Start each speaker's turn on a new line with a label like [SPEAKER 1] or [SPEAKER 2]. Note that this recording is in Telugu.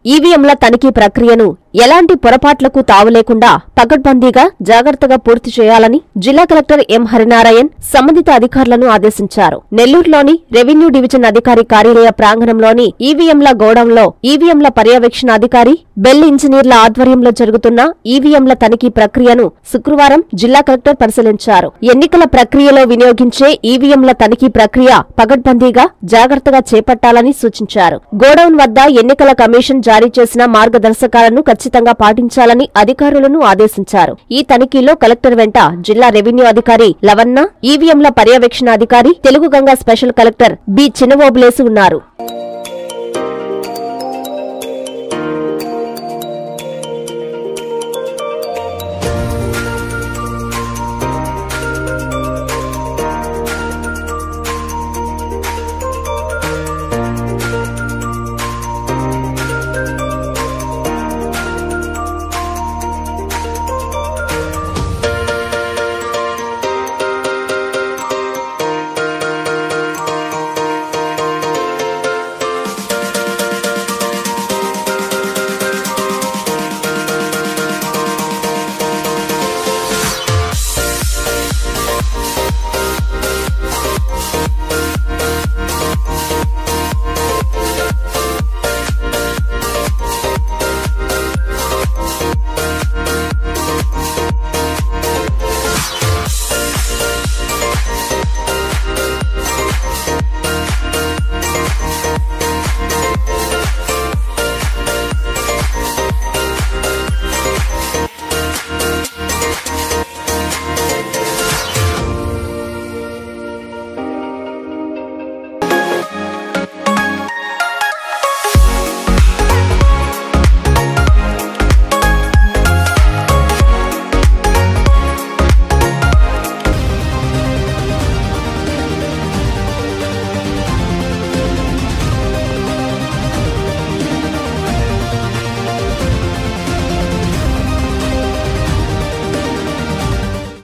[SPEAKER 1] ఈవీఎంల తనిఖీ ప్రక్రియను ఎలాంటి పొరపాట్లకు తావు లేకుండా పకడ్బందీగా జాగ్రత్తగా పూర్తి చేయాలని జిల్లా కలెక్టర్ ఎం హరినారాయణ్ సంబంధిత అధికారులను ఆదేశించారు నెల్లూరులోని రెవెన్యూ డివిజన్ అధికారి కార్యాలయ ప్రాంగణంలోని ఈవీఎంల గోడౌన్లో ఈవీఎంల పర్యవేక్షణ అధికారి బెల్ ఇంజనీర్ల ఆధ్వర్యంలో జరుగుతున్న ఈవీఎంల తనిఖీ ప్రక్రియను శుక్రవారం జిల్లా కలెక్టర్ పరిశీలించారు ఎన్నికల ప్రక్రియలో వినియోగించే ఈవీఎంల తనిఖీ ప్రక్రియ పకడ్బందీగా జాగ్రత్తగా చేపట్టాలని సూచించారు గోడౌన్ వద్ద ఎన్నికల కమిషన్ జారీ చేసిన మార్గదర్శకాలను ఖచ్చితంగా పాటించాలని అధికారులను ఆదేశించారు ఈ తనిఖీలో కలెక్టర్ వెంట జిల్లా రెవెన్యూ అధికారి లవన్న ఈవీఎంల పర్యవేక్షణ అధికారి Telugu Ganga special collector B Chinnavobulesi ఉన్నారు